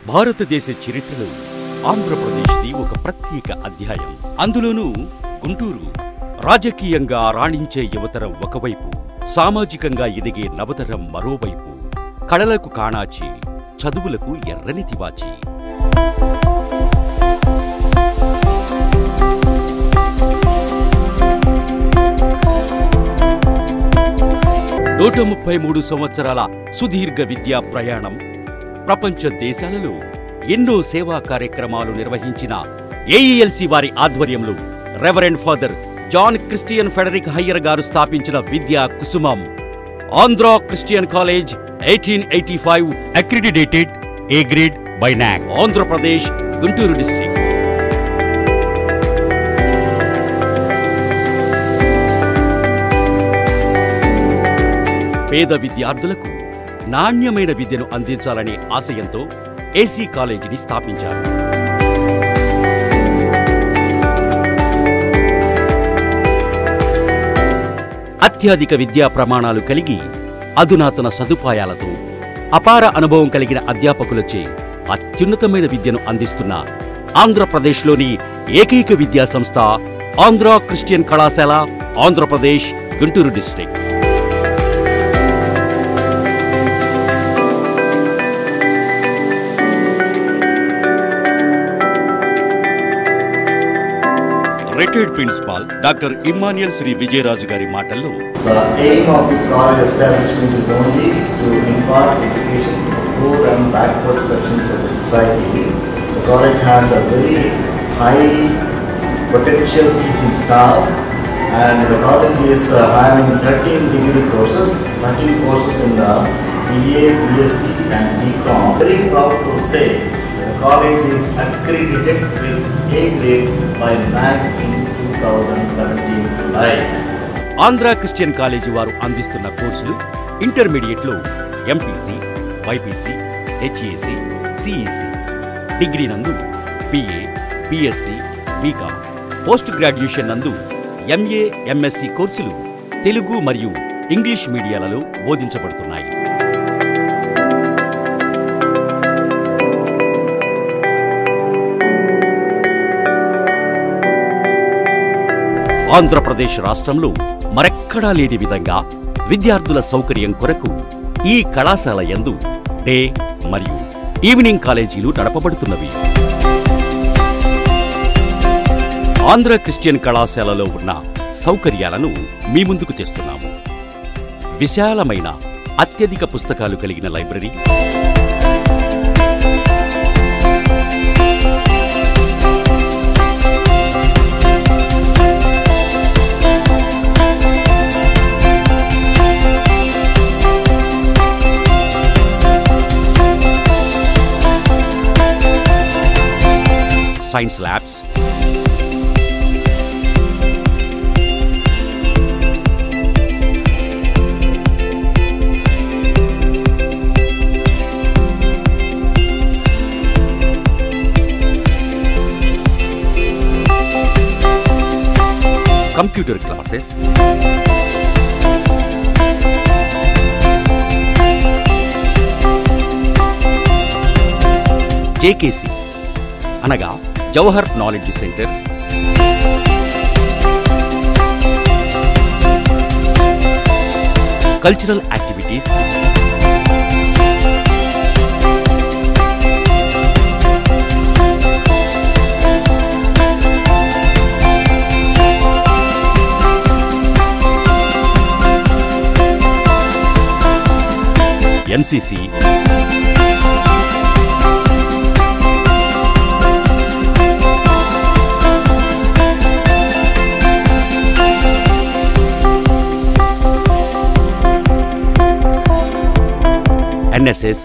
భారతదేశ చరిత్రలో ఆంధ్రప్రదేశ్ది ఒక ప్రత్యేక అధ్యాయం అందులోనూ గుంటూరు రాజకీయంగా రాణించే యువతరం ఒకవైపు సామాజికంగా ఎదిగే నవతరం మరోవైపు కళలకు కాణాచి చదువులకు ఎర్రని తివాచి నూట ముప్పై మూడు సంవత్సరాల సుదీర్ఘ విద్యా ప్రయాణం ప్రపంచ దేశాలలో ఎన్నో సేవా కార్యక్రమాలు నిర్వహించిన ఏఈఎల్సి వారి ఆధ్వర్యంలో reverend father John Christian Frederick Heyer గారు స్థాపించిన విద్యా కుసుమం Andhra Christian college eighteen eighty five accredited A grade by NAAC Andhra Pradesh Guntur district పేద విద్యార్థులకు నాణ్యమైన విద్యను అందించాలనే ఆశయంతో ఏసీ కాలేజీని స్థాపించారు అత్యధిక విద్యా ప్రమాణాలు కలిగి అధునాతన సదుపాయాలతో అపార అనుభవం కలిగిన అధ్యాపకులచే అత్యున్నతమైన విద్యను అందిస్తున్న ఆంధ్రప్రదేశ్లోని ఏకైక విద్యా సంస్థ ఆంధ్ర క్రిస్టియన్ కళాశాల Andhra Pradesh Guntur district retired principal doctor Emmanuel Shri Vijayaraju గారి మాటల్లో The aim of the college establishment is only to impart education to the poor and backward sections of the society. The college has a very highly potential teaching staff and the college is uh, having 13 degree courses, 13 courses in the BA, BSc and BCom. Very proud to say the college is accredited with A grade by NAC in 2017 July. Andhra Christian college వారు అందిస్తున్న కోర్సులు ఇంటర్మీడియట్లో MPC BPC HEC CEC degree నందు BA BSc BCom post graduation నందు MA MSc కోర్సులు తెలుగు మరియు English మీడియాలలో బోధించబడుతున్నాయి Andhra Pradesh రాష్ట్రంలో మరెక్కడా లేని విధంగా విద్యార్థుల సౌకర్యం కొరకు ఈ కళాశాల యందు డే మరియు ఈవినింగ్ కాలేజీలు నడపబడుతున్నవి ఆంధ్ర క్రిస్టియన్ కళాశాలలో ఉన్న సౌకర్యాలను మీ ముందుకు తెస్తున్నాము విశాలమైన అత్యధిక పుస్తకాలు కలిగిన library science labs computer classes JKC అనగా Jawahar knowledge centre cultural activities NCC NSS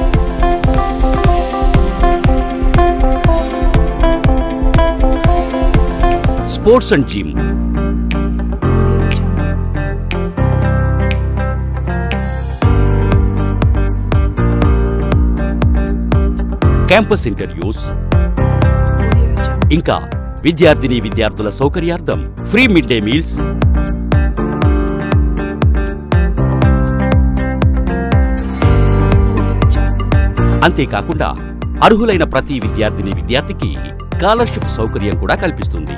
sports and gym campus interviews ఇంకా విద్యార్థిని విద్యార్థుల సౌకర్యార్థం ఫ్రీ మిడ్ డే మీల్స్ అంతేకాకుండా అర్హులైన ప్రతి విద్యార్థిని విద్యార్థికి స్కాలర్షిప్ సౌకర్యం కూడా కల్పిస్తుంది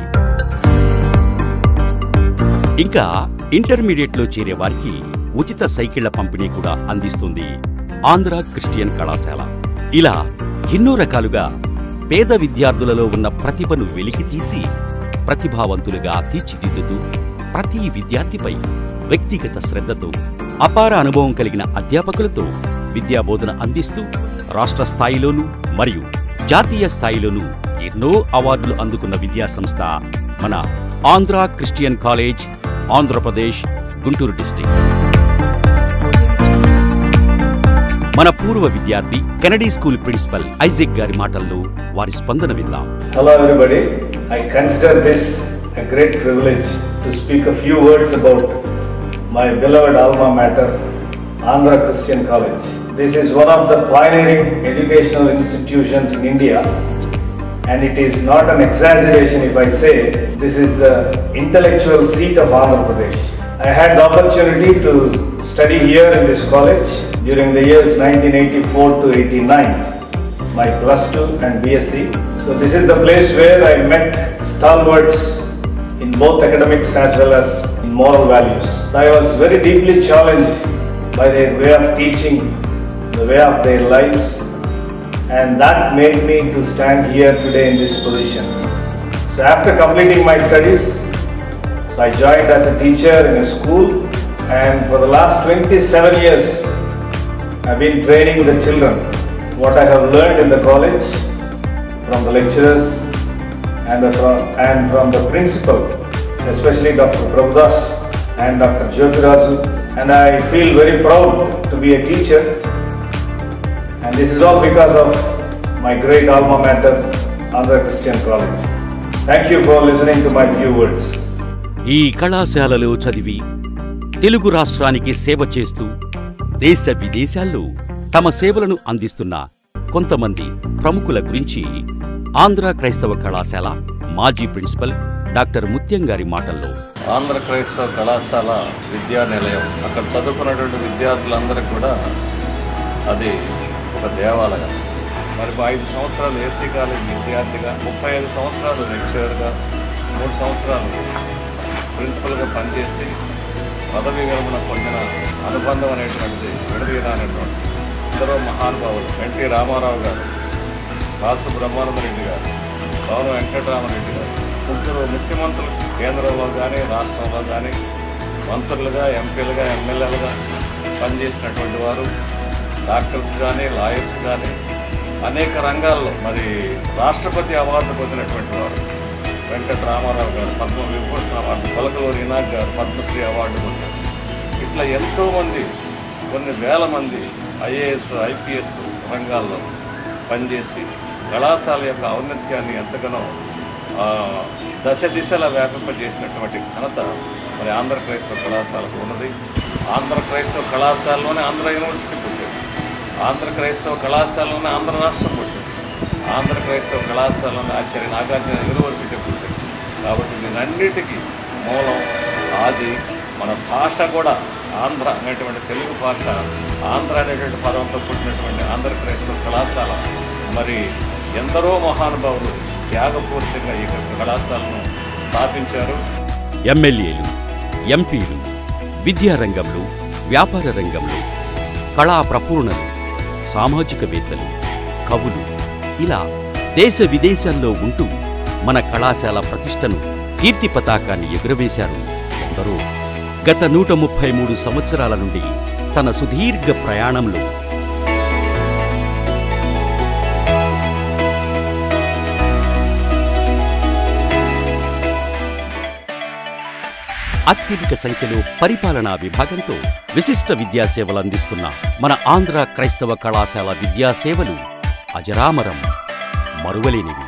ఇంకా ఇంటర్మీడియట్లో చేరే వారికి ఉచిత సైకిళ్ల పంపిణీ కూడా అందిస్తుంది ఆంధ్ర క్రిస్టియన్ కళాశాల ఇలా ఎన్నో రకాలుగా పేద విద్యార్థులలో ఉన్న ప్రతిభను వెలికి తీసి ప్రతిభావంతులుగా తీర్చిదిద్దుతూ ప్రతి విద్యార్థిపై వ్యక్తిగత శ్రద్ధతో అపార అనుభవం కలిగిన అధ్యాపకులతో విద్యాబోధన అందిస్తూ రాష్ట్ర స్థాయిలోనూ మరియు జాతీయ స్థాయిలోనూ ఎన్నో అవార్డులు అందుకున్న విద్యా సంస్థ మన Andhra Christian college Andhra Pradesh Guntur district మన పూర్వ విద్యార్థి కెనడీ స్కూల్ ప్రిన్సిపల్ ఐజెక్ గారి మాటల్లో వారి స్పందన విందాం Hello, everybody. I consider this a great privilege to speak a few words about my beloved alma mater, Andhra Christian College. This is one of the pioneering educational institutions in India, and it is not an exaggeration if I say this is the intellectual seat of Andhra Pradesh. I had the opportunity to study here in this college during the years 1984 to 89 my plus 2 and BSc. So this is the place where I met stalwarts in both academics as well as in moral values. So I was very deeply challenged by their way of teaching, the way of their lives, and that made me to stand here today in this position. So after completing my studies, so I joined as a teacher in a school and for the last 27 years I've been training the children. What I have learned in the college from the lecturers and, the, from, and from the principal, especially Dr. Prabhudas and Dr. Jyotiraju. And I feel very proud to be a teacher. And this is all because of my great alma mater, Andhra Christian College. Thank you for listening to my few words. ఈ కళాశాలలో చదివి తెలుగు రాష్ట్రానికి సేవ చేస్తూ దేశ విదేశాల్లో తమ సేవలను అందిస్తున్న కొంతమంది ప్రముఖుల గురించి ఆంధ్ర క్రైస్తవ కళాశాల మాజీ ప్రిన్సిపల్ డాక్టర్ ముత్యం గారి మాటల్లో ఆంధ్ర క్రైస్తవ కళాశాల విద్యా నిలయం అక్కడ చదువుకున్నటువంటి విద్యార్థులందరికీ కూడా అది ఒక దేవాలయం మరి మా ఐదు సంవత్సరాలు ఏసీ కాలేజ్ విద్యార్థిగా ముప్పై ఐదు సంవత్సరాలు లెక్చరర్గా మూడు సంవత్సరాలు ప్రిన్సిపల్గా పనిచేసి పదవి విరమణ పొందిన అనుబంధం అనేటువంటిది విడదీయరానటువంటి ఎందరో మహానుభావులు ఎన్టీ రామారావు గారు రాసు బ్రహ్మానందరెడ్డి గారు పవన్ వెంకటరామరెడ్డి గారు ముగ్గురు ముఖ్యమంత్రులు కేంద్రంలో కానీ రాష్ట్రంలో కానీ మంత్రులుగా ఎంపీలుగా ఎమ్మెల్యేలుగా పనిచేసినటువంటి వారు డాక్టర్స్ కానీ లాయర్స్ కానీ అనేక రంగాల్లో మరి రాష్ట్రపతి అవార్డు పొందినటువంటి వారు వెంకట రామారావు గారు పద్మ విభూషణ అవార్డు పలకలూరి ఇనాక్ గారు పద్మశ్రీ అవార్డు పొందారు ఇట్లా ఎంతోమంది కొన్ని వేల మంది ఐఏఎస్ ఐపీఎస్ రంగాల్లో పనిచేసి కళాశాల యొక్క ఔన్నత్యాన్ని ఎంతగానో ఆ, దశ దిశల వ్యాపింపజేసినటువంటి ఘనత మరి ఆంధ్ర క్రైస్తవ కళాశాలకు ఉన్నది ఆంధ్ర క్రైస్తవ కళాశాలలోనే ఆంధ్ర యూనివర్సిటీ పుట్టింది ఆంధ్ర క్రైస్తవ కళాశాలలోనే ఆంధ్ర రాష్ట్రం పుట్టింది ఆంధ్ర క్రైస్తవ కళాశాలలోనే ఆచార్య నాగార్జున యూనివర్సిటీ పుట్టింది కాబట్టి దీనన్నిటికీ మూలం ఆది మన భాష కూడా ఆంధ్ర అనేటువంటి తెలుగు భాష ఆంధ్ర అనేటువంటి పదంతో పుట్టినటువంటి ఆంధ్ర క్రైస్తవ కళాశాల మరి ఎందరో మహానుభావులు త్యాగపూరితంగా ఈ కళాశాలను స్థాపించారు ఎమ్మెల్యేలు ఎంపీలు విద్యారంగంలో వ్యాపార రంగంలో కళా ప్రపూర్ణలు సామాజికవేత్తలు కవులు ఇలా దేశ విదేశాల్లో ఉంటూ మన కళాశాల ప్రతిష్టను కీర్తి పతాకాన్ని ఎగురవేశారు ఎందరో గత నూట ముప్పై మూడు సంవత్సరాల నుండి తన సుదీర్ఘ ప్రయాణంలో అత్యధిక సంఖ్యలో పరిపాలనా విభాగంతో విశిష్ట విద్యా సేవలు అందిస్తున్న మన ఆంధ్ర క్రైస్తవ కళాశాల విద్యా సేవలు అజరామరం మరువలేనివి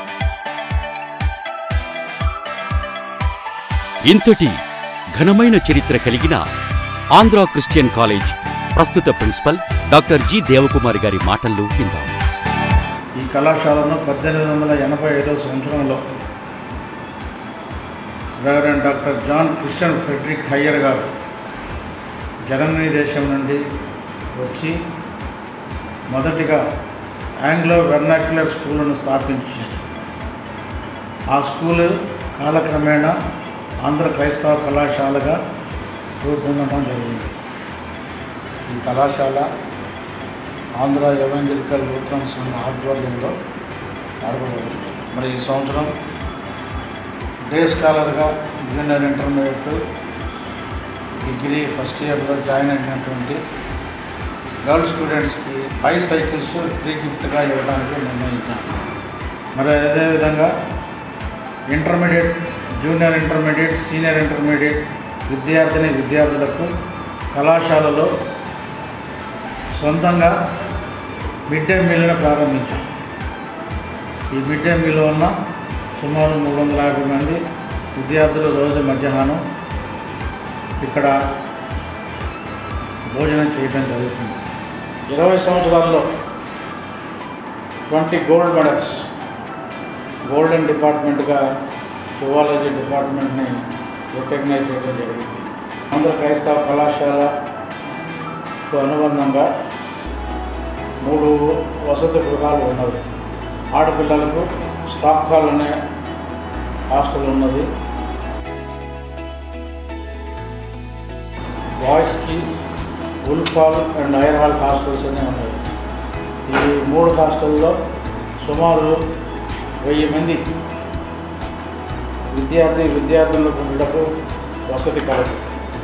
ఇంతటి ఘనమైన చరిత్ర కలిగిన ఆంధ్ర క్రిస్టియన్ కాలేజ్ ప్రస్తుత ప్రిన్సిపల్ డాక్టర్ జి దేవకుమారి గారి మాటల్లో విందాం ఈ కళాశాలను పద్దెనిమిది వందల ఎనభై ఐదో సంవత్సరంలో reverend doctor John Christian Frederick Heyer గారు జర్మనీ దేశం నుండి వచ్చి మొదటిగా ఆంగ్లో వెర్నాక్యులర్ స్కూల్ను స్థాపించారు ఆ స్కూలు కాలక్రమేణా ఆంధ్ర క్రైస్తవ కళాశాలగా రూపొందడం జరిగింది ఈ కళాశాల ఆంధ్ర ఎవాంజలికల్ లూథరన్ సంఘ ఆధ్వర్యంలో నడపబడుతుంది మరి ఈ సంవత్సరం డే స్కాలర్గా జూనియర్ ఇంటర్మీడియట్ డిగ్రీ ఫస్ట్ ఇయర్లో జాయిన్ అయినటువంటి గర్ల్ స్టూడెంట్స్కి బై సైకిల్స్ ఫ్రీ గిఫ్ట్గా ఇవ్వడానికి నిర్ణయించాము మరి అదేవిధంగా intermediate junior intermediate senior intermediate విద్యార్థిని విద్యార్థులకు కళాశాలలో సొంతంగా మిడ్ డే మీల్ను ప్రారంభించాం ఈ మిడ్ డే మీల్ వల్ల సుమారు మూడు వందల యాభై మంది విద్యార్థులు రోజు మధ్యాహ్నం ఇక్కడ భోజనం చేయడం జరుగుతుంది ఇరవై సంవత్సరాల్లో ట్వంటీ గోల్డ్ మెడల్స్ గోల్డెన్ డిపార్ట్మెంట్గా జువాలజీ డిపార్ట్మెంట్ని రికగ్నైజ్ చేయడం జరిగింది ఆంధ్ర క్రైస్తవ కళాశాలకు అనుబంధంగా మూడు వసతి గృహాలు ఉన్నవి ఆడపిల్లలకు స్టాక్ హాల్ అనే హాస్టల్ ఉన్నది బాయ్స్కి ఉల్ హాల్ అండ్ ఐర్ హాల్ హాస్టల్స్ అనే ఉన్నాయి ఈ మూడు హాస్టల్లో సుమారు వెయ్యి మంది విద్యార్థి విద్యార్థులకు ఉండటకు వసతి కలదు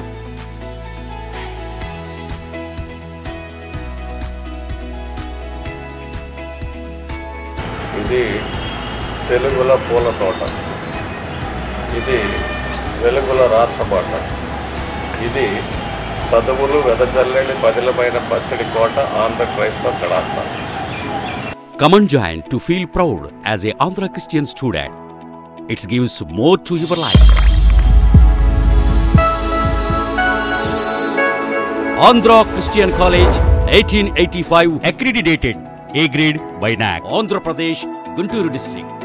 ఇది తెలుగుల పూల తోట ఇది వెలుగుల రాచబాట ఇది చదువులు వెదజల్లేని పదిలమైన పసిడి కోట ఆంధ్ర క్రైస్తవ కళాశాల Come and join to feel proud as a Andhra Christian student. It gives more to your life. Andhra Christian College 1885 accredited A grade by NAC. Andhra Pradesh, Guntur district.